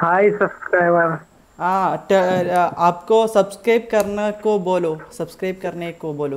हाय subscriber हाँ ट- अ, आपको सब्सक्राइब करने को बोलो सब्सक्राइब करने को बोलो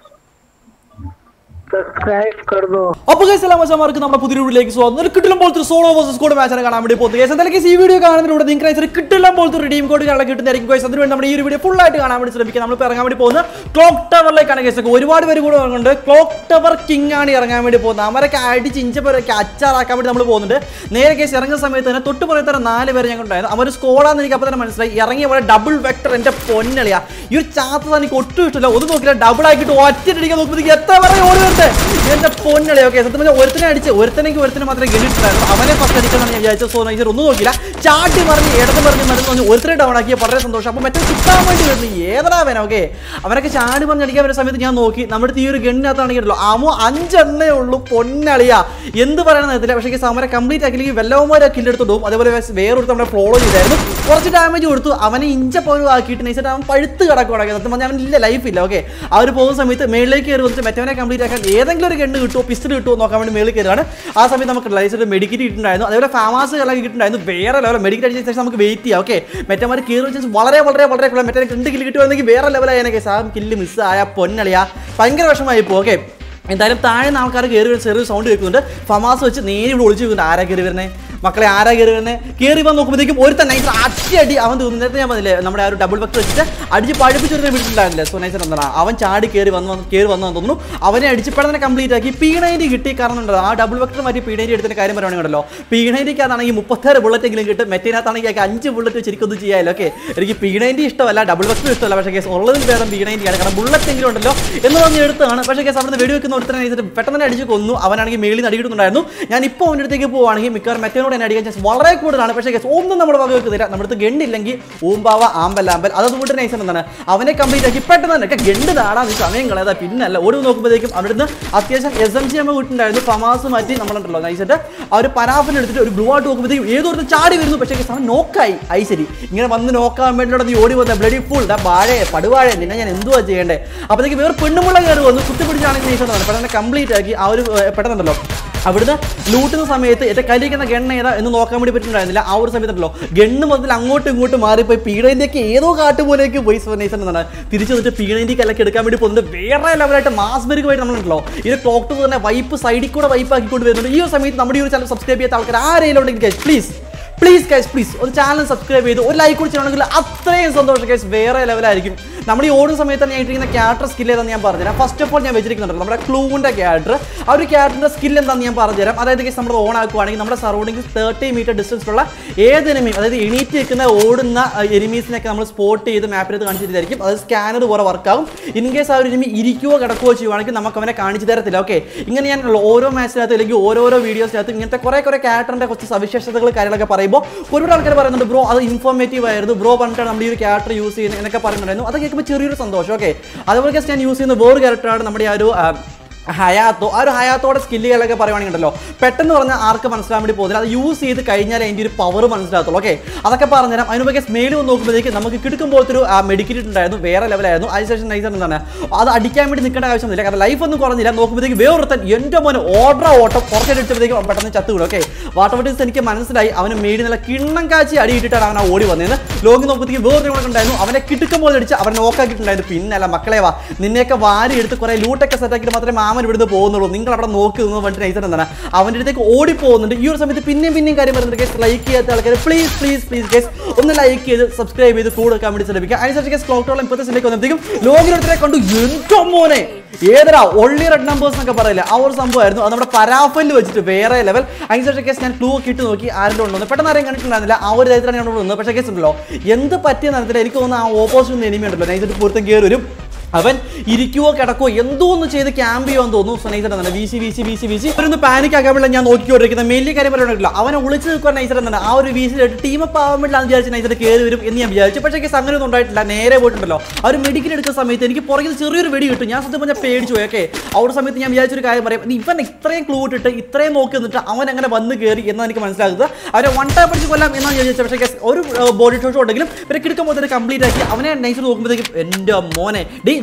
सब्सक्राइब कर दो അപ്പോൾ guys, എല്ലാ മച്ചന്മാർക്കും നമ്മുടെ പുതിയ വീഡിയോയിലേക്ക് സ്വാഗതം ഒരു കിട്ടിലും പോലത്തെ സോളോ വേഴ്സസ് കോഡ് മാച്ചാണ് കാണാൻ വേണ്ടി പോകുന്നത് ഗൈസ് എന്തായാലും guys, ഈ വീഡിയോ കാണുന്നതിലൂടെ നിങ്ങൾക്ക് ഒരു കിട്ടിലും പോലത്തെ റീഡീം കോഡ് കാണാൻ കിട്ടുന്നതായിരിക്കും ഗൈസ് അതിനുവേണ്ടി നമ്മുടെ ഈ ഒരു വീഡിയോ ഫുൾ ആയിട്ട് കാണാൻ വേണ്ടി ശ്രമിക്കുക നമ്മൾ ഇറങ്ങാൻ വേണ്ടി പോകുന്നത് ക്ലോക്ക് ടവറിലേക്കാണ് ഗൈസ് ഒരുപാട് പേര് കൂടെ വരുന്നുണ്ട് ക്ലോക്ക് ടവർ കിങ് ആണ് ഇറങ്ങാൻ വേണ്ടി പോകുന്നത് അവരൊക്കെ അടിച്ച് ഇഞ്ചപ്പരൊക്കെ അച്ചാറാക്കാൻ വേണ്ടി നമ്മൾ പോകുന്നുണ്ട് നേരെ കേസ് ഇറങ്ങുന്ന സമയത്ത് തന്നെ തൊട്ട് പുറത്തെ തന്നെ നാല് പേര് ഞങ്ങൾ ഉണ്ടായിരുന്നു അവർ സ്കോഡാന്ന് എനിക്ക് അപ്പോൾ തന്നെ മനസ്സിലായി ഇറങ്ങിയ പോലെ ഡബിൾ വെക്ടർ എൻ്റെ പൊന്നളിയാ ഈ ഒരു ചാത്ത എനിക്ക് ഒട്ടും ഇഷ്ടമില്ല ഒന്നും നോക്കില്ല ഡബിൾ ആക്കിയിട്ട് ഒറ്റയടിക്കാൻ നോക്കുമ്പോഴത്തേക്ക് എത്ര പേരെ ഓടി വരുന്നത് എൻ്റെ പൊന്നളി ഓക്കെ സത്യം പറഞ്ഞാൽ ഒരുത്തനെ അടിച്ച് ഒരുത്തനെങ്കിൽ ഒരുത്തനെ മാത്രമേ ഗണിട്ടുണ്ടായിരുന്നു അവനെ ഫസ്റ്റ് അടിക്കണം ഞാൻ വിചാരിച്ച സോ നൈസർ ഒന്നും നോക്കില്ല ചാട്ടി പറഞ്ഞ് ഇടത് പറഞ്ഞ് മരുന്ന് പറഞ്ഞ് ഒരുത്തരെ ഡൗൺ ആക്കിയ വളരെ സന്തോഷം അപ്പോൾ മറ്റേ കിട്ടാൻ വേണ്ടി വരുന്നു ഏതാ അവൻ ഓക്കെ അവനൊക്കെ ചാടി പറഞ്ഞ് അടിക്കാൻ വരുന്ന സമയത്ത് ഞാൻ നോക്കി നമ്മുടെ ഈ ഒരു ഗണ്ണിനകത്താണെങ്കിലോ അമോ അഞ്ചെണ്ണേ ഉള്ളൂ പൊന്നളിയാ എന്ത് പറയണം നേരത്തില്ല പക്ഷേ ഈ സമരം കംപ്ലീറ്റ് ആക്കിയില്ലെങ്കിൽ വെല്ലവന്മാരെ കില്ലെടുത്തു പോകും അതേപോലെ വേറൊരു നമ്മുടെ ഫോളോ ചെയ്തായിരുന്നു കുറച്ച് ഡാമേജ് കൊടുത്തു അവനെ ഇഞ്ച പോലും ആക്കിയിട്ട് നൈസായിട്ട് അവൻ പഴുത്ത് കിടക്കുകയാണ് സത്യം പറഞ്ഞാൽ അവൻ ഇല്ല ലൈഫ് ഇല്ല ഓക്കെ ആ ഒരു പോകുന്ന സമയത്ത് മേളിലേക്ക് കയറി വന്നിട്ട് മറ്റവനെ കംപ്ലീറ്റ് ആക്കാൻ ഏതെങ്കിലും ഒരു ഗണ്ണ് കിട്ടുമോ പിസ്റ്റൾ കിട്ടുമോ നോക്കാൻ വേണ്ടി മേളിൽ കയറുകയാണ് ആ സമയത്ത് നമുക്ക് ലൈസൻസ് മെഡിക്കറ്റ് കിട്ടുന്നുണ്ടായിരുന്നു അതേപോലെ ഫാമാസ് കളൊക്കെ കിട്ടുന്നുണ്ടായിരുന്നു വേറെ ലെവൽ മെഡിക്കറ്റ് അടിച്ച ശേഷം നമുക്ക് വെയിറ്റ് ചെയ്യാം ഓക്കെ മറ്റന്മാർ കയറി വെച്ച് വളരെ വളരെ വളരെ കൂടുതൽ മറ്റേ രണ്ട് കില്ല് കിട്ടുവാണെങ്കിൽ വേറെ ലെവലായ കേസ് ആ കില്ല് മിസ് ആയ പൊന്നളിയാ ഭയങ്കര വിഷമമായി പോകും ഓക്കെ എന്തായാലും താഴെ നിന്ന് ആൾക്കാർ കയറി വരുന്ന ചെറിയ സൗണ്ട് കേൾക്കുന്നുണ്ട് ഫമാസ് വെച്ച് നേരെ ഇവിടെ ഒളിച്ചു വെക്കുന്നുണ്ട് ആരാ കയറി വരുന്നത് മക്കളെ ആരാ കയറി വരുന്നത് കയറി വന്ന് നോക്കുമ്പോഴത്തേക്കും ഒരുത്തൻ നൈസർ അടി അവൻ തീർന്നു നേരത്തെ ഞാൻ പറഞ്ഞില്ലേ നമ്മുടെ ആ ഒരു ഡബിൾ വെക്ടർ വെച്ചിട്ട് അടിച്ച് പഴിപ്പിച്ചൊരുത്തനെ വിട്ടിട്ടുണ്ടായിരുന്നില്ല സോ നൈസർ എന്താണ് അവൻ ചാടി കയറി വന്ന് വന്ന് കയറി വന്നു തോന്നുന്നു അവനെ അടിച്ചപ്പോഴെ കംപ്ലീറ്റ് ആക്കി പീണൈൻറ്റി കിട്ടി കാരണം ഉണ്ടല്ലോ ആ ഡബിൾ വെക്ടർ മാറ്റി പീണൈൻറ്റി എടുത്തതിന്റെ കാര്യം പറയുകയാണെങ്കിലോ പീണൈൻറ്റിക്കകത്താണെങ്കിൽ മുപ്പത്തേഴ് ബുള്ളറ്റ് എങ്കിലും കിട്ടും മറ്റേനകത്താണെങ്കിൽ എനിക്ക് അഞ്ച് ബുള്ളറ്റ് ശരിക്കും ഒന്നും ചെയ്യാമല്ലോ ഓക്കെ എനിക്ക് പീണൈൻറ്റി ഇഷ്ടമല്ല ഡബിൾ വെക്ടർ ഇഷ്ടമല്ല പക്ഷേ കേസ് ഉള്ളതിന് ഭേദം പീണൈൻറ്റിയാണ് കാരണം ബുള്ളറ്റ് എങ്കിലും ഉണ്ടല്ലോ എന്ന് പറഞ്ഞ് എടുത്താണ് പക്ഷേ കേസ് അവിടുന്ന് വെടി വെക്കുന്ന ഒരുത്തനെ നൈസർ പെട്ടെന്ന് തന്നെ അടിച്ച് കൊന്നു അവനാണെങ്കിൽ മേളിൽ നിന്ന് അടിയിട്ടുണ്ടായിരുന്നു ഞാൻ ഇപ്പോൾ അവൻ്റെ അടുത്തേക്ക് പോവുകയാണെങ്കിൽ മിക്കവാറും മറ്റേനോട് എന്നെ അടിക്കാൻ ചാൻസ് വളരെ കൂടുതലാണ് പക്ഷേ കേസ് ഒന്നും നമ്മൾ വക വെക്കുന്നില്ല നമ്മുടെ അടുത്ത് ഗണ്ണില്ലെങ്കിൽ ഊമ്പാവ ആമ്പൽ ആമ്പൽ അതുകൊണ്ട് നൈസർ എന്താണ് അവനെ കംപ്ലീറ്റ് ആക്കി പെട്ടെന്ന് തന്നെ ഗണ്ട് നാടാ നീ സമയം കളയാതെ പിന്നല്ല ഓടി നോക്കുമ്പോഴേക്കും അവിടുന്ന് അത്യാവശ്യം എസ് എം സി എം വിട്ടുണ്ടായിരുന്നു ഫമാസ് മാറ്റി നമ്മളുണ്ടല്ലോ നൈസായിട്ട് ആ ഒരു പരാഫിൽ എടുത്തിട്ട് ഒരു ബ്ലൂ ആയിട്ട് നോക്കുമ്പോഴത്തേക്കും ഏതോ ഒരു ചാടി വരുന്നു പക്ഷേ കേസ് അവൻ നോക്കായി ഐ ശരി ഇങ്ങനെ വന്ന് നോക്കാൻ വേണ്ടിയിട്ട് നീ ഓടി വന്ന ബ്ലഡി ഫുൾ ദാ വാഴയെ പടുവാഴ നിന്നെ ഞാൻ എന്തുവാ ചെയ്യേണ്ടത് അപ്പോഴത്തേക്ക് വേറെ പെണ്ണുമുള്ള കയറി വന്നു കുത്തിപ്പിടിച്ചാണെങ്കിൽ നൈസാണ് പെട്ടെന്ന് കംപ്ലീറ്റ് ആക്കി ആ ഒരു ഏർ, പെട്ടെന്നുണ്ടല്ലോ അവിടുന്ന് ലൂട്ടുന്ന സമയത്ത് ഏറ്റവും കലിക്കുന്ന ഗണ്ണ ഏതാ എന്ന് നോക്കാൻ വേണ്ടി പറ്റുന്നുണ്ടായിരുന്നില്ല ആ ഒരു സമയത്തുണ്ടല്ലോ ഗണ്ണ് മുതൽ അങ്ങോട്ടും ഇങ്ങോട്ടും മാറിപ്പോയി പീണേന്ത്യക്ക് ഏതോ കാട്ടുപോലേക്ക് പോയി സ്വനേശൻ എന്നാണ് തിരിച്ചു വന്നിട്ട് പീണേന്ത്യക്ക് അല്ലൊക്കെ എടുക്കാൻ വേണ്ടി പോകുന്നത് വേറെ ലെവലായിട്ട് മാസ്ബെറിക്കുമായിട്ട് നമ്മളുണ്ടല്ലോ ഈ ഒരു ക്ലോക്ക് ടു തന്നെ വൈപ്പ് സൈഡിൽ കൂടെ വൈപ്പ് ആക്കിക്കൊണ്ട് വരുന്നുണ്ട് ഈ ഒരു സമയത്ത് നമ്മുടെ ഈ ഒരു ചാനൽ സബ്സ്ക്രൈബ് ചെയ്യാത്ത ആൾക്കാർ ആരെങ്കിലും ഉണ്ടെങ്കിൽ പ്ലീസ് പ്ലീസ് ഗൈസ് പ്ലീസ് ഒരു ചാനൽ സബ്സ്ക്രൈബ് ചെയ്ത് ഒരു ലൈക്ക് കുടിച്ചിട്ടുണ്ടെങ്കിൽ അത്രയും സന്തോഷം ഗൈസ് വേറെ ലെവലായിരിക്കും നമ്മൾ ഈ ഓടുന്ന സമയത്ത് ഞാൻ ഇട്ടിരിക്കുന്ന ക്യാരക്ടർ സ്കിൽ ഏതാണെന്ന് ഞാൻ പറഞ്ഞുതരാം ഫസ്റ്റ് ഓഫ് ഓൾ ഞാൻ വെച്ചിരിക്കുന്നുണ്ട് നമ്മുടെ ക്ലൂവിൻ്റെ ക്യാരക്ടർ ആ ഒരു ക്യാരക്ടറിൻ്റെ സ്കിൽ എന്താണെന്ന് ഞാൻ പറഞ്ഞുതരാം അതായത് ഗൈസ് നമ്മൾ ഓൺ ആക്കുവാണെങ്കിൽ നമ്മുടെ സറൗണ്ടിങ്സ് തേർട്ടി മീറ്റർ ഡിസ്റ്റൻസിലുള്ള ഏത് എനിമിയും അതായത് എണീറ്റ് നിൽക്കുന്ന ഓടുന്ന എനിമീസിനൊക്കെ നമ്മൾ സ്പോട്ട് ചെയ്ത് മാപ്പിനകത്ത് കാണിച്ചു തരുന്നതായിരിക്കും അത് സ്കാനർ പോലെ വർക്കാവും ഇൻ കേസ് ആ ഒരു എനിമി ഇരിക്കുകയോ കിടക്കുകയോ ചെയ്യുവാണെങ്കിൽ നമുക്ക് അവനെ കാണിച്ചു തരത്തില്ല ഓക്കെ ഇങ്ങനെ ഞാൻ ഓരോ മാച്ചിനകത്ത് അല്ലെങ്കിൽ ഓരോരോ വീഡിയോസിനകത്ത് ഇങ്ങനത്തെ കുറേ കുറേ ക്യാരക്ടറിൻ്റെ കുറച്ച് സവിശേഷതകൾ കാര്യങ്ങളൊക്കെ പറയുമ്പോൾ ഒരുപാട് ആൾക്കാർ പറയുന്നുണ്ട് ബ്രോ അത് ഇൻഫോർമേറ്റീവ് ആയിരുന്നു ബ്രോ പറഞ്ഞിട്ടാണ് നമ്മൾ ഈ ഒരു ക്യാരക്ടർ യൂസ് ചെയ്യുന്നത് എന്നൊക്കെ പറയുന്നുണ്ടായിരുന്നു അത് കേൾക്കുമ്പോൾ ചെറിയൊരു സന്തോഷം ഓക്കെ അതുപോലെ ഞാൻ യൂസ് ചെയ്യുന്ന വേറെ ക്യാരക്ടറാണ് നമ്മുടെ ആ ഒരു ആ, ഹയാത്തോ ആ ഒരു ഹയാത്തോടെ സ്കില്ലുകളൊക്കെ പറയുവാണെങ്കിൽ ഉണ്ടല്ലോ പെട്ടെന്ന് പറഞ്ഞാൽ ആർക്ക് മനസ്സിലാൻ വേണ്ടി പോകുന്നില്ല അത് യൂസ് ചെയ്ത് കഴിഞ്ഞാൽ അതിൻ്റെ ഒരു പവർ മനസ്സിലാകത്തുള്ളൂ ഓക്കെ അതൊക്കെ പറഞ്ഞുതരാം അതിന് മുമ്പേ സ്മെയിൽ ഒന്ന് നോക്കുമ്പോഴേക്ക് നമുക്ക് കിടക്കുമ്പോഴത്തെ ഒരു മെഡിക്കറ്റ് ഉണ്ടായിരുന്നു വേറെ ലെവലായിരുന്നു അതിനുശേഷം നൈസർ എന്താണ് അത് അടിക്കാൻ വേണ്ടി നിൽക്കേണ്ട ആവശ്യമൊന്നുമില്ല കാരണം ലൈഫ് ഒന്നും കുറഞ്ഞില്ല നോക്കുമ്പോഴത്തേക്ക് വേറൊരുത്തൻ എൻ്റെ മോനെ ഓർഡർ ഓട്ടം പുറത്തെടുത്തപ്പോഴത്തേക്ക് പെട്ടെന്ന് ചത്തുവിടും ഓക്കെ വാട്ടർ ബോട്ടിൽസ് എനിക്ക് മനസ്സിലായി അവന് മേടി നല്ല കിണ്ണം കാച്ചി അടിയിട്ടിട്ടാണ് അവൻ ആ ഓടി വന്നത് ലോങ്ങി നോക്കുമ്പോഴത്തേക്ക് വേറൊരു കൂടെ ഉണ്ടായിരുന്നു അവനെ കിടക്കുമ്പോൾ അടിച്ച് അവൻ നോക്കാക്കിയിട്ടുണ്ടായിരുന്നു പിന്നല്ല മക്കളെ വാ നിന്നെയൊക്കെ വാരി എടുത്ത് കുറേ ലൂട്ടൊക്കെ സെറ്റാക്കിയിട്ട് മാത്രമേ മാമൻ ഇവിടുന്ന് പോകുന്നുള്ളൂ നിങ്ങൾ അവിടെ നോക്കി നിന്ന് പറഞ്ഞിട്ട് നൈസർ എന്താണ് അവൻ്റെ അടുത്തേക്ക് ഓടി പോകുന്നുണ്ട് ഈ ഒരു സമയത്ത് പിന്നെയും പിന്നെയും കാര്യം പറയുന്നുണ്ട് കേസ് ലൈക്ക് ചെയ്യാത്ത ആൾക്കാർ പ്ലീസ് പ്ലീസ് പ്ലീസ് കേസ് ഒന്ന് ലൈക്ക് ചെയ്ത് സബ്സ്ക്രൈബ് ചെയ്ത് കൂടെ വെക്കാൻ വേണ്ടി ശ്രമിക്കുക അതിനുശേഷം കേസ് ക്ലോക്ക് ഇപ്പോഴത്തെ സിലേക്ക് വന്നപ്പോഴത്തേക്കും ലോകിനടുത്തേ കണ്ടു എന്തോ മോനെ ഏതരാ ഒള്ളി റെഡ് നമ്പേഴ്സ് എന്നൊക്കെ പറയില്ല ആ ഒരു സംഭവമായിരുന്നു അത് നമ്മുടെ പരാഫലിൽ വെച്ചിട്ട് വേറെ ലെവൽ അതിനുശേഷം കേസ് ഞാൻ ക്ലൂ ഒക്കെ ഇട്ട് നോക്കി ആരുടെ ഉണ്ടോ പെട്ടെന്ന് ആരെയും കണ്ടിട്ടുണ്ടായിരുന്നില്ല ആ ഒരു ധൈര്യത്തിലാണ് ഞാൻ വന്നത് പക്ഷേ കേസ് ഉണ്ടല്ലോ എന്ത് പറ്റിയെന്ന് അറിയത്തില്ല എനിക്ക് തോന്നുന്നു ആ ഓപ്പോസിറ്റ് എനിമി ഉണ്ടല്ലോ നൈസിട്ട് പൊരുത്തം കയറി വരും അവൻ ഇരിക്കുവോ കിടക്കോ എന്തോ ഒന്ന് ചെയ്ത് ക്യാമ്പ് ചെയ്യുമെന്ന് തോന്നുന്നു സുനൈസർ എന്താണ് V C V C V C V C അവരൊന്ന് പാനിക് ആക്കാൻ വേണ്ടി ഞാൻ നോക്കിക്കൊണ്ടിരിക്കുന്ന മെയിൻലി കാര്യം പറയണില്ല അവനെ ഒളിച്ച് നിൽക്കുക നൈസർ എന്താണ് ആ ഒരു വി സിയിലായിട്ട് ടീം അപ്പ് ആവാൻ വേണ്ടിയാണ് വിചാരിച്ച് നൈസർ കയറി വരും എന്ന് ഞാൻ വിചാരിച്ചു പക്ഷേ കേസ് അങ്ങനെ ഒന്നും ഉണ്ടായിട്ടില്ല നേരെ പോയിട്ടുണ്ടല്ലോ ആ ഒരു മെഡിക്കൽ എടുക്കുന്ന സമയത്ത് എനിക്ക് പുറകിൽ ചെറിയൊരു വെടി കിട്ടും ഞാൻ സത്യം പറഞ്ഞാൽ പേടിച്ചു പോയി ഓക്കെ ആ ഒരു സമയത്ത് ഞാൻ വിചാരിച്ചൊരു കാര്യം പറയാം "നീ ഇവൻ ഇത്രയും ക്ലൂ ഇട്ടിട്ട് ഇത്രയും നോക്കി നിന്നിട്ട് അവൻ അങ്ങനെ വന്ന് കയറി എന്നാണ് എനിക്ക് മനസ്സിലാകുന്നത് അവരെ വൺ ടൈം പഠിച്ച് കൊല്ലാം എന്നാണ് ഞാൻ വിചാരിച്ചത് പക്ഷേ കേസ് ഒരു ബോഡി ഷോട്ട് ഉണ്ടെങ്കിലും ഇവരെ കിടക്കുമ്പോൾ തന്നെ കംപ്ലീറ്റ് ആക്കി അവനെ നൈസർ നോക്കുമ്പോഴത്തേക്കും എൻ്റെ മോനെ ഡേ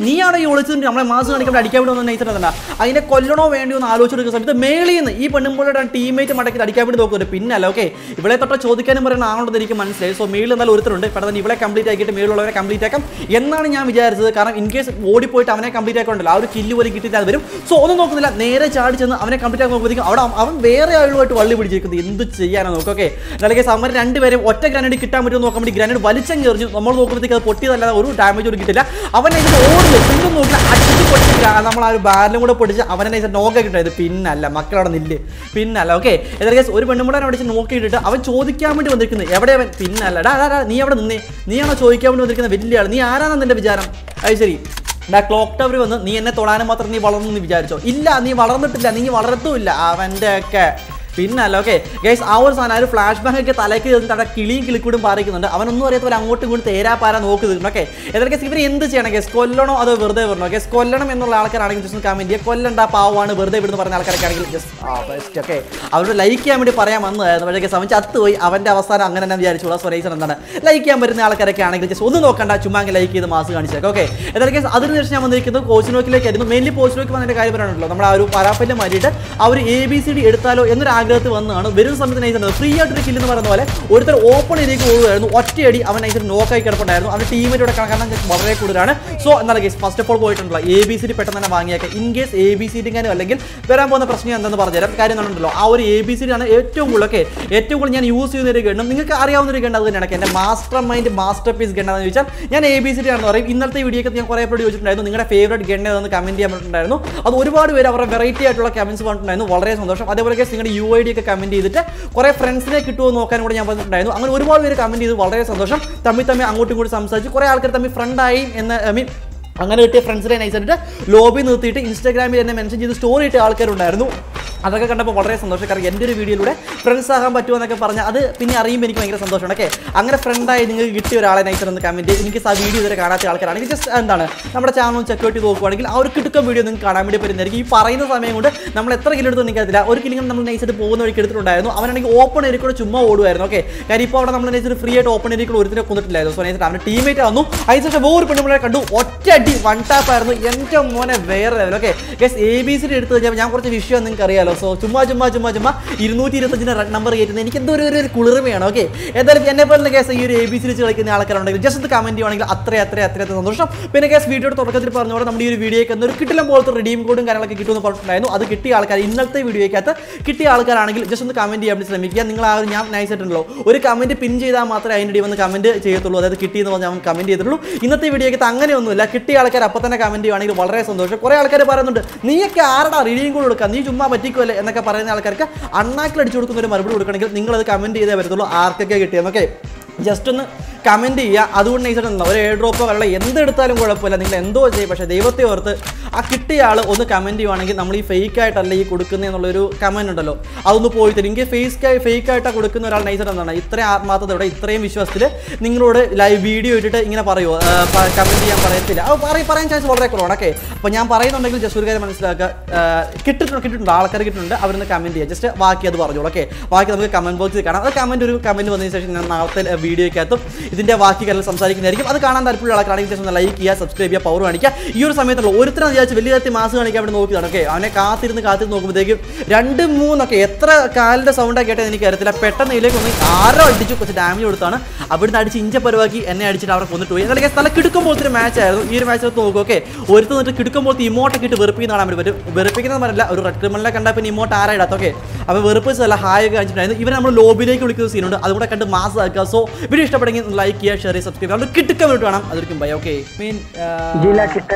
നീയാണോ ഈ ഒളിച്ചിട്ട് നമ്മളെ മാസം കാണിക്കാൻ അടിക്കാൻ വേണ്ടി വന്ന നൈസർ തന്നെ അതിനെ കൊല്ലണോ വേണ്ടിയോ എന്ന് ആലോചിച്ചെടുക്കുന്ന സമയത്ത് മേളിൽ നിന്ന് ഈ പെണ്ണുമ്പോഴുടെ ടീമേറ്റ് മടക്കി അടിക്കാൻ വേണ്ടി നോക്കുന്നുണ്ട് പിന്നല്ല ഓക്കെ ഇവളെ തൊട്ട് ചോദിക്കാനും പറയുന്ന ആണെന്ന് എനിക്ക് മനസ്സിലായി സോ മേളിൽ എന്നാലും ഒരുത്തരുണ്ട് പെട്ടെന്ന് ഇവളെ കംപ്ലീറ്റ് ആക്കിയിട്ട് മേളിലുള്ളവരെ കംപ്ലീറ്റ് ആക്കാം എന്നാണ് ഞാൻ വിചാരിച്ചത് കാരണം ഇൻ കേസ് ഓടിപ്പോയിട്ട് അവനെ കംപ്ലീറ്റ് ആക്കണ്ടല്ലോ ആ ഒരു കില്ല് പോലും കിട്ടിയിട്ട് അത് വരും സോ ഒന്നും നോക്കുന്നില്ല നേരെ ചാടി ചെന്ന് അവനെ കംപ്ലീറ്റ് ആക്കാൻ നോക്കുമ്പോഴത്തേക്കും അവിടെ അവൻ വേറെ ആളുമായിട്ട് വള്ളി പിടിച്ചിരിക്കുന്നത് എന്ത് ചെയ്യാനാണ് നോക്കുക ഓക്കെ അല്ലെങ്കിൽ സമർ രണ്ടുപേരും ഒറ്റ ഗ്രാനേഡ് കിട്ടാൻ പറ്റുമോ നോക്കാൻ വേണ്ടി ഗ്രാനേഡ് വലിച്ചങ്ങ് എറിഞ്ഞു നമ്മൾ നോക്കുമ്പോഴത്തേക്ക് അത് പൊട്ടിയതല്ലാതെ ഒരു ഡാമേജ് ഒന്നും കിട്ടില്ല അവൻ ഇതിൽ ഓടുന്നു പിന്നെ നോക്കില്ല അടിച്ച് പൊട്ടിച്ചില്ല നമ്മൾ ആ ഒരു ബാരലും കൂടെ പൊട്ടിച്ച് അവനെ നൈസ് നോക്ക കിട്ടിയത് പിന്നല്ല മക്കളവിടെ നില്ല് പിന്നല്ല ഓക്കെ ഏതായാലും ഒരു പെണ്ണുമ്പളെ അടിച്ച് നോക്കിയിട്ടിട്ട് അവൻ ചോദിക്കാൻ വേണ്ടി വന്നിരിക്കുന്നത് എവിടെ അവൻ പിന്നല്ല ഡാ ഡാ, ഡാ നീ അവിടെ നിന്നേ നീയാണോ ചോദിക്കാൻ വേണ്ടി വന്നിരിക്കുന്ന വലിയ ആൾ നീ ആരാണെന്ന് നിന്റെ വിചാരം അത് ശരി ഡാ ക്ലോക്ക് ടവർ വന്ന് നീ എന്നെ തൊടാനും മാത്രം നീ വളർന്നു എന്ന് വിചാരിച്ചോ ഇല്ല നീ വളർന്നിട്ടില്ല നീ വളർത്തുമില്ല അവൻ്റെ ഒക്കെ പിന്നല്ല ഓക്കെ ഗൈസ് ആ ഒരു സാധനം ആ ഒരു ഫ്ലാഷ് ബാങ്ക് ഒക്കെ തലയ്ക്ക് ഇരുന്നിട്ട് അവിടെ കിളിയും കിളിക്കൂടും പാറിക്കുന്നുണ്ട് അവനൊന്നും അറിയാത്തവർ അങ്ങോട്ടും ഇങ്ങോട്ടും തേരാ പാര നോക്കി നിൽക്കണം ഓക്കെ ഏതൊക്കെ ഇവർ എന്ത് ചെയ്യണം ഗൈസ് കൊല്ലണോ അതോ വെറുതെ വരണോ ഗൈസ് കൊല്ലണം എന്നുള്ള ആൾക്കാരാണെങ്കിൽ ജസ്റ്റ് കമന്റ് ചെയ്യുക കൊല്ലണ്ട പാവമാണ് വെറുതെ വിടുന്ന് പറഞ്ഞ ആൾക്കാരൊക്കെ ആണെങ്കിൽ ജസ്റ്റ് ആ ബെസ്റ്റ് ഓക്കെ അവരോട് ലൈക്ക് ചെയ്യാൻ വേണ്ടി പറയാൻ വന്നതായിരുന്നു പക്ഷേ ഗൈസ് അവൻ ചത്തുപോയി അവൻ്റെ അവസാനം അങ്ങനെ തന്നെ വിചാരിച്ചു സ്വരൈസൻ എന്താണ് ലൈക്ക് ചെയ്യാൻ പറ്റുന്ന ആൾക്കാരൊക്കെ ആണെങ്കിൽ ജസ്റ്റ് ഒന്ന് നോക്കണ്ട ചുമ്മാ ലൈക്ക് ചെയ്ത് മാസ് കാണിച്ചേക്കാം ഓക്കെ ഏതായാലും ഗൈസ് അതിന് ശേഷം ഞാൻ വന്നിരിക്കുന്നത് കോച്ചിനോക്കിലേക്കായിരുന്നു മെയിൻലി കോച്ചിനോക്ക് വന്നതിൻ്റെ കാര്യം പറയാനുണ്ടല്ലോ നമ്മൾ ആ ഒരു പരാപ്പല്യം മാറ്റിയിട്ട് ആ ഒരു എ ബി സി ഡി എടുത്താലോ എന്നൊരു ആഗ്രഹത്തിൽ വന്നതാണ് വരുന്ന സമയത്ത് നൈസ് ഫ്രീ ആയിട്ടൊരു കില്ലെന്ന് പറയുന്ന പോലെ ഒരുത്തർ ഓപ്പൺ ഏരിയക്ക് പോകുമായിരുന്നു ഒറ്റയടി അവൻ നൈസിൽ നോക്കായി കിടപ്പുണ്ടായിരുന്നു അവൻ്റെ ടീമിലൂടെ കണക്കാണ് വളരെ കൂടുതലാണ് സോ എന്താണ് കേസ് ഫസ്റ്റ് ഓഫ് ഓൾ പോയിട്ടുണ്ടല്ലോ എ ബി സി ഡി പെട്ടെന്ന് തന്നെ വാങ്ങിയേക്കാം in case A B C ഡിങ്ങാനും അല്ലെങ്കിൽ വരാൻ പോകുന്ന പ്രശ്നം എന്താണെന്ന് പറഞ്ഞുതരാം കാര്യം എന്താണല്ലോ ആ ഒരു എ ബി സി ഡി ആണ് ഏറ്റവും കൂടുതൽ ഓക്കെ ഏറ്റവും കൂടുതൽ ഞാൻ യൂസ് ചെയ്യുന്ന ഒരു ഗണ്ണം നിങ്ങൾക്ക് അറിയാവുന്ന ഒരു ഗണ്ണ് അത് തന്നെയാണ് എൻ്റെ മാസ്റ്റർ മൈൻഡ് മാസ്റ്റർ പീസ് ഗണ്ണെന്ന് ചോദിച്ചാൽ ഞാൻ എ ബി സി ഡി ആണെന്ന് പറയും ഇന്നലത്തെ വീഡിയോ ഒക്കെ ഞാൻ കുറേ പേര് ചോദിച്ചിട്ടുണ്ടായിരുന്നു നിങ്ങളുടെ ഫേവറേറ്റ് ഗണ്ണ് ഏതെന്ന് കമന്റ് ചെയ്യാൻ പറഞ്ഞിട്ടുണ്ടായിരുന്നു അത് ഒരുപാട് പേര് അവരുടെ വെറൈറ്റി ആയിട്ടുള്ള കമന്റ്സ് പറഞ്ഞിട്ടുണ്ടായിരുന്നു വളരെ സന്തോഷം അതേപോലെ guys നിങ്ങളുടെ യു ഐ ഡി ഒക്കെ കമന്റ് ചെയ്തിട്ട് കുറേ ഫ്രണ്ട്സിനെ കിട്ടുമോ എന്ന് നോക്കാൻ കൂടെ ഞാൻ പറഞ്ഞിട്ടുണ്ടായിരുന്നു അങ്ങനെ ഒരുപാട് പേര് കമന്റ് ചെയ്ത് വളരെ സന്തോഷം തമ്മിൽ തമ്മിൽ അങ്ങോട്ടും ഇങ്ങോട്ടും സംസാരിച്ച് കുറേ ആൾക്കാർ തമ്മിൽ ഫ്രണ്ടായി എന്ന് ഐ മീൻ അങ്ങനെ കിട്ടിയ ഫ്രണ്ട്സിനെ നൈസായിട്ട് ലോബി നിർത്തിയിട്ട് ഇൻസ്റ്റാഗ്രാമിൽ എന്നെ മെൻഷൻ ചെയ്ത് സ്റ്റോറി ഇട്ട ആൾക്കാരുണ്ടായിരുന്നു അതൊക്കെ കണ്ടപ്പോൾ വളരെ സന്തോഷം കാരണം എൻ്റെ ഒരു വീഡിയോയിലൂടെ ഫ്രണ്ട്സ് ആകാൻ പറ്റുമോ എന്നൊക്കെ പറഞ്ഞാൽ അത് പിന്നെ അറിയുമ്പോൾ എനിക്ക് ഭയങ്കര സന്തോഷമാണ് ഓക്കെ അങ്ങനെ ഫ്രണ്ടായി നിങ്ങൾക്ക് കിട്ടിയ ഒരാളെ നൈസർ എന്ന് കമൻറ്റ് എനിക്ക് ആ വീഡിയോ ഇതുവരെ കാണാത്ത ആൾക്കാരാണെങ്കിൽ ജസ്റ്റ് എന്താണ് നമ്മുടെ ചാനൽ ചെക്ക് ഔട്ട് ചെയ്ത് നോക്കുവാണെങ്കിൽ ആ ഒരു കിട്ടുക്ക വീഡിയോ നിങ്ങൾക്ക് കാണാൻ വേണ്ടി പറ്റുന്നതായിരിക്കും ഈ പറയുന്ന സമയം കൊണ്ട് നമ്മൾ എത്ര കിലോ എടുത്ത് നിൽക്കത്തില്ല ഒരു കിലിംഗ് നമ്മൾ നൈസായിട്ട് പോകുന്ന വഴിക്ക് എടുത്തിട്ടുണ്ടായിരുന്നു അവനാണെങ്കിൽ ഓപ്പൺ ഏരിയ കൂടെ ചുമ്മാ ഓടുമായിരുന്നു ഓക്കെ കാര്യം ഇപ്പോൾ അവിടെ നമ്മൾ നൈസായിട്ട് ഫ്രീ ആയിട്ട് ഓപ്പൺ ഏരിയ കൂടെ ഒരുത്തിനെ കൊന്നിട്ടില്ലായിരുന്നു സോ നൈസായിട്ട് അവൻ്റെ ടീമേറ്റ് വന്നു അതിനുശേഷം വേറെ പെണ്ണുങ്ങളെ കണ്ടു ഒറ്റ അടി വൺ ടാപ്പ് ആയിരുന്നു എൻ്റെ മോനെ വേറെ level okay guys A B C എടുത്ത് കഴിഞ്ഞാൽ ഞാൻ കുറച്ച് വിഷയം നിങ്ങൾക്ക് അറിയാലോ സോ ചുമ്മാ ചുമ്മാ ചുമ്മാ ചുമ്മാ ഇരുന്നൂറ്റി ഇരുപത്തഞ്ചിന് റൺ നമ്പർ കയറ്റുന്നത് എനിക്ക് എന്തോ ഒരു ഒരു കുളിർമയാണ് ഓക്കെ എന്തായാലും എന്നെ പോലെ കേസ് ഈ ഒരു എ ബി സി വെച്ച് കളിക്കുന്ന ആൾക്കാരുണ്ടെങ്കിൽ ജസ്റ്റ് ഒന്ന് കമന്റ് ചെയ്യുവാണെങ്കിൽ അത്ര അത്ര അത്ര അത്ര സന്തോഷം പിന്നെ കേസ് വീഡിയോയുടെ തുടക്കത്തിൽ പറഞ്ഞ പോലെ നമ്മുടെ ഈ ഒരു വീഡിയോയ്ക്ക് എന്നൊരു കിട്ടില്ല പോലത്തെ റിഡീം കോഡും കാര്യങ്ങളൊക്കെ കിട്ടുമെന്ന് പറഞ്ഞിട്ടുണ്ടായിരുന്നു അത് കിട്ടിയ ആൾക്കാർ ഇന്നത്തെ വീഡിയോയ്ക്കകത്ത് കിട്ടിയ ആൾക്കാരാണെങ്കിൽ ജസ്റ്റ് ഒന്ന് കമന്റ് ചെയ്യാൻ വേണ്ടി ശ്രമിക്കുക നിങ്ങൾ ആ ഒരു ഞാൻ നൈസ് ആയിട്ടുണ്ടല്ലോ ഒരു കമന്റ് പിൻ ചെയ്താൽ മാത്രമേ അതിൻ്റെ ഇടയിൽ വന്ന് കമന്റ് ചെയ്യത്തുള്ളൂ അതായത് കിട്ടിയെന്ന് പറഞ്ഞാൽ അവൻ കമന്റ് ചെയ്തിട്ടുള്ളൂ ഇന്നത്തെ വീഡിയോയ്ക്കകത്ത് അങ്ങനെയൊന്നുമില്ല കിട്ടിയ ആൾക്കാർ അപ്പോൾ തന്നെ കമന്റ് ചെയ്യുവാണെങ്കിൽ വളരെ സന്തോഷം കുറേ ആൾക്കാർ പറയുന്നുണ്ട് നീയൊക്കെ ആരുടെ റീഡിയും കൂടെ കൊടുക്കുക നീ ചുമ്മാ പറ്റിക്കുമല്ലേ എന്നൊക്കെ പറയുന്ന ആൾക്കാർക്ക് അണ്ണാക്കിൽ അടിച്ചു കൊടുക്കുന്ന ഒരു മറുപടി കൊടുക്കണമെങ്കിൽ നിങ്ങളത് കമന്റ് ചെയ്തേ വരത്തുള്ളൂ ആർക്കൊക്കെ കിട്ടിയെന്നൊക്കെ ജസ്റ്റ് ഒന്ന് കമൻറ്റ് ചെയ്യുക അതുകൊണ്ട് നൈസായിട്ട് ഒരു എയർ ഡ്രോപ്പോ അല്ല എന്തെടുത്താലും കുഴപ്പമില്ല നിങ്ങൾ എന്തോ ചെയ്യും പക്ഷേ ദൈവത്തെ ഓർത്ത് ആ കിട്ടിയ ആൾ ഒന്ന് കമൻറ്റ് ചെയ്യുവാണെങ്കിൽ നമ്മൾ ഈ ഫേക്ക് ആയിട്ടല്ല ഈ കൊടുക്കുന്നത് എന്നുള്ളൊരു കമൻറ്റ് ഉണ്ടല്ലോ അതൊന്ന് പോയി തരും എനിക്ക് ഫേക്ക് ഫേക്ക് ആയിട്ടാണ് കൊടുക്കുന്ന ഒരാൾ നൈസായിട്ട് എന്താണ് ഇത്രയും ആത്മാർത്ഥതയോടെ ഇത്രയും വിശ്വാസത്തിൽ നിങ്ങളോട് ലൈവ് വീഡിയോ ഇട്ടിട്ട് ഇങ്ങനെ പറയുമോ കമൻറ്റ് ചെയ്യാൻ പറയത്തില്ല അത് പറയും പറയാൻ ചാൻസ് വളരെ കുറവാണ് ഓക്കെ അപ്പോൾ ഞാൻ പറയുന്നുണ്ടെങ്കിൽ ജസ്റ്റ് ഒരു കാര്യം മനസ്സിലാക്കുക കിട്ടിയിട്ടുണ്ട് കിട്ടിയിട്ടുണ്ട് ആൾക്കാർ കിട്ടുന്നുണ്ട് അവരൊന്ന് കമൻറ്റ് ചെയ്യുക ജസ്റ്റ് ബാക്കി അത് പറഞ്ഞോളൂ ഓക്കെ ബാക്കി നമുക്ക് കമൻറ്റ് ബോക്സിൽ കാണാം അത് കമൻറ്റ് ഒരു കമൻറ്റ് വന്നതിന് ശേഷം ഞാൻ നാളത്തെ വീഡിയോയ്ക്കകത്തും ഇതിൻ്റെ ബാക്കി കാര്യങ്ങൾ സംസാരിക്കുന്നതായിരിക്കും അത് കാണാൻ താല്പര്യമുള്ള ആൾക്കാണെങ്കിൽ ജസ്റ്റ് ഒന്ന് ലൈക്ക് ചെയ്യുക സബ്സ്ക്രൈബ് ചെയ്യുക പവർ കാണിക്കുക ഈ ഒരു സമയത്തുള്ള ഒരുത്തരം വിചാരിച്ച് വലിയ തരത്തിൽ മാസ് കാണിക്കാൻ വേണ്ടി നോക്കിയതാണ് ഓക്കെ അവനെ കാത്തിരുന്ന് കാത്തിരുന്ന് നോക്കുമ്പോഴത്തേക്കും രണ്ട് മൂന്നൊക്കെ എത്ര കാലിൻ്റെ സൗണ്ടാണ് കേട്ടത് എനിക്ക് അറിയത്തില്ല പെട്ടെന്ന് ഇതിലേക്ക് ഒന്ന് ആരോ അടിച്ചു കുറച്ച് ഡാമേജ് കൊടുത്താണ് അവിടുന്ന് അടിച്ച് ഇഞ്ച പരിവാക്കി എന്നെ അടിച്ചിട്ട് അവിടെ കൊന്നിട്ട് പോയി അല്ലെങ്കിൽ സ്ഥലം കിടക്കുമ്പോഴത്തെ ഒരു മാച്ച് ആയിരുന്നു ഈ ഒരു മാച്ചിൽ നോക്കും ഓക്കെ ഒരുത്ത് നിന്നിട്ട് കിടക്കുമ്പോഴത്തെ ഇമോട്ടൊക്കെ ഇട്ട് വെറുപ്പിക്കുന്ന കാണാൻ വേണ്ടി പറ്റും വെറുപ്പിക്കുന്നത് പറഞ്ഞില്ല ഒരു റെഡ് ക്രിമിനലിനെ കണ്ടാൽ പിന്നെ ഇമോട്ട് ആരാ ഇടാത്ത ഓക്കെ അപ്പോൾ വെറുപ്പിച്ചല്ല ഹായ് ഒക്കെ കാണിച്ചിട്ടുണ്ടായിരുന്നു ഇവരെ നമ്മൾ ലോബിയിലേക്ക് വിളിക്കുന്ന സീനുണ്ട് അതുകൂടെ കണ്ട് മാസ് ആക്കുക സോ വീഡിയോ ഇഷ്ടപ്പെടുമെങ്കിൽ ലൈക്ക് ചെയ്യുക ഷെയർ ചെയ്യുക സബ്സ്ക്രൈബ് ചെയ്യുക കിട്ടുക്കാൻ വേണ്ടി വേണം അതൊരിക്കും ബൈ ഓക്കെ മീൻ जिला कितना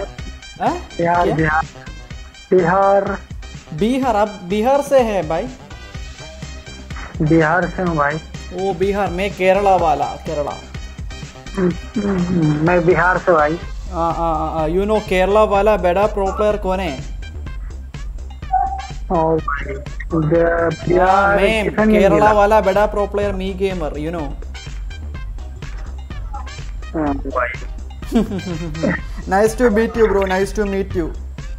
बिहार बिहार बिहार बिहार आप बिहार से है भाई बिहार से हूँ भाई ओ बिहार में केरला वाला केरला मैं बिहार से भाई यू नो केरला वाला बड़ा प्रो प्लेयर कौन है और भाई ब- या बिहार मैं किशन केरला जिला। वाला बड़ा pro player me gamer you know हाँ, भाई nice to meet you bro nice to meet you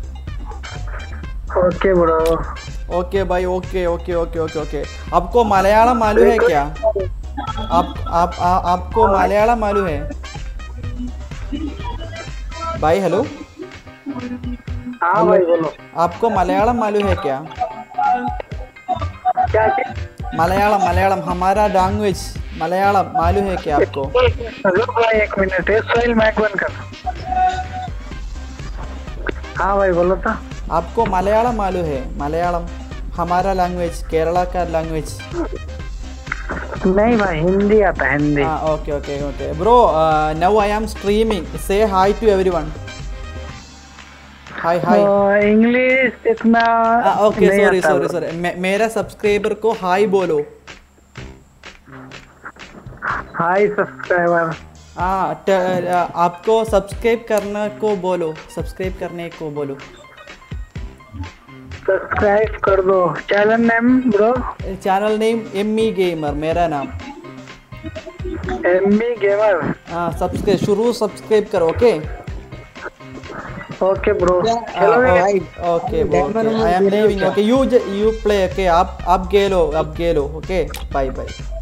okay bro okay भाई okay okay okay okay okay आपको मलयालम मालूम है क्या आप आप आ, आपको मलयालम मालूम है भाई हेलो हाँ भाई बोलो आपको मलयालम मालूम है क्या क्या चीज? मलयालम मलयालम हमारा लैंग्वेज मलयालम मालूम है क्या आपको रुक भाई एक मिनट सोहेल मैक बंद कर हाँ भाई बोलो तो आपको मलयालम मालूम है मलयालम हमारा लैंग्वेज केरला का लैंग्वेज नहीं भाई हिंदी आता है हिंदी हाँ okay okay okay bro now I am streaming से hi to everyone hi hi English इतना ओके नहीं सॉरी आता सॉरी bro. सॉरी मेरा सब्सक्राइबर को हाय बोलो हाय सब्सक्राइबर हाँ ट- आ, आपको सब्सक्राइब करने को बोलो सब्सक्राइब करने को बोलो सब्सक्राइब कर दो channel name bro channel name M E gamer मेरा नाम एम बी गेमर हाँ सब्सक्राइब शुरू सब्सक्राइब करो okay okay bro okay I am living okay you you play okay आप आप गेलो आप गेलो ओके बाय बाय